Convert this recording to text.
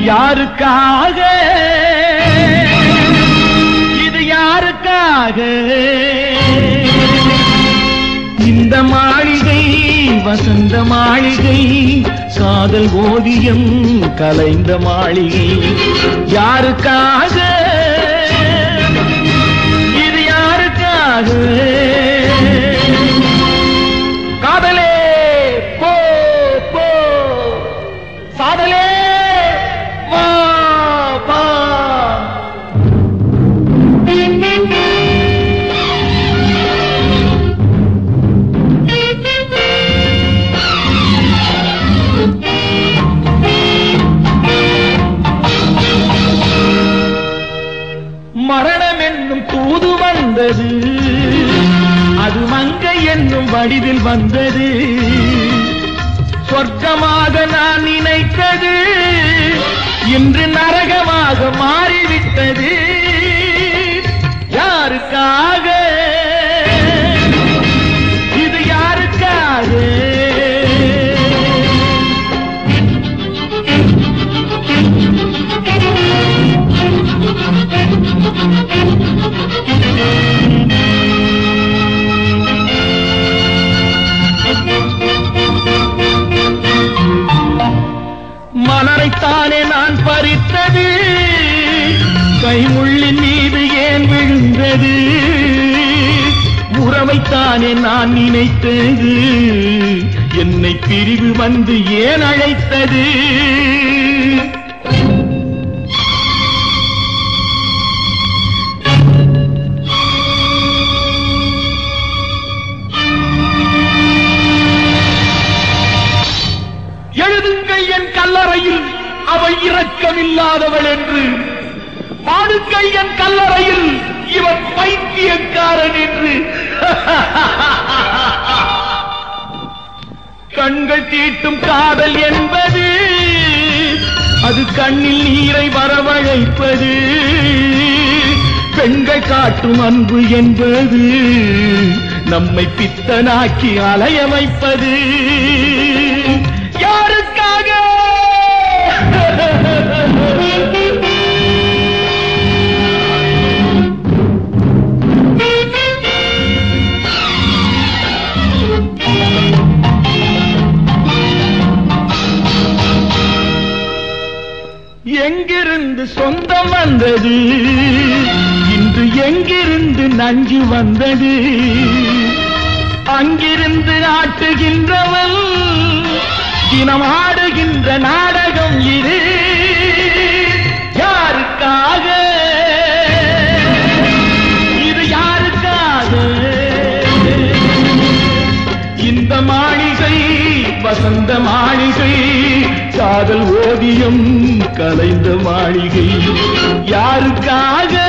யாருக்காக இது யாருக்காக இந்த மாளிகை வசந்த மாளிகை காதல் ஓவியம் கலைந்த மாளிகை யாருக்காக இது யாருக்காக காதலே போ போ சாதலே வா வா மரணம் என்னும் தூது வந்தது அது மங்கை என்னும் வடிவில் வந்தது சொர்க்கமாக நான் நினைத்தது இன்று நரகமாக மாறிவிட்டது யாருக்காக இது யாருக்காக மலரைத்தானே நான் பறித்தது கைமுள்ளின் மீது ஏன் விழுந்தது உறவைத்தானே நான் நினைத்தது என்னை பிரிவு வந்து ஏன் அழைத்தது எழுதுங்கள் என் கல்லறையில் அவள் இரக்கமில்லாதவள் என்று பாடுங்கள் என் கல்லறையில் இவன் பைத்தியக்காரன் என்று கண்கள் தீட்டும் காதல் என்பது அது கண்ணில் நீரை வரவழைப்பது பெண்கள் காட்டும் அன்பு என்பது நம்மை பித்தனாக்கி அலைய வைப்பது யாருக்காக எங்கிருந்து சொந்தம் வந்தது இன்று எங்கிருந்து நஞ்சு வந்தது அங்கிருந்து ஆட்டுகின்றவன் தினம் ஆடுகின்ற நாடகம் இது யாருக்காக இது யாருக்காக இந்த மாளிகை வசந்த மாளிகை காதல் ஓவியம் கலைந்த மாளிகை யாருக்காக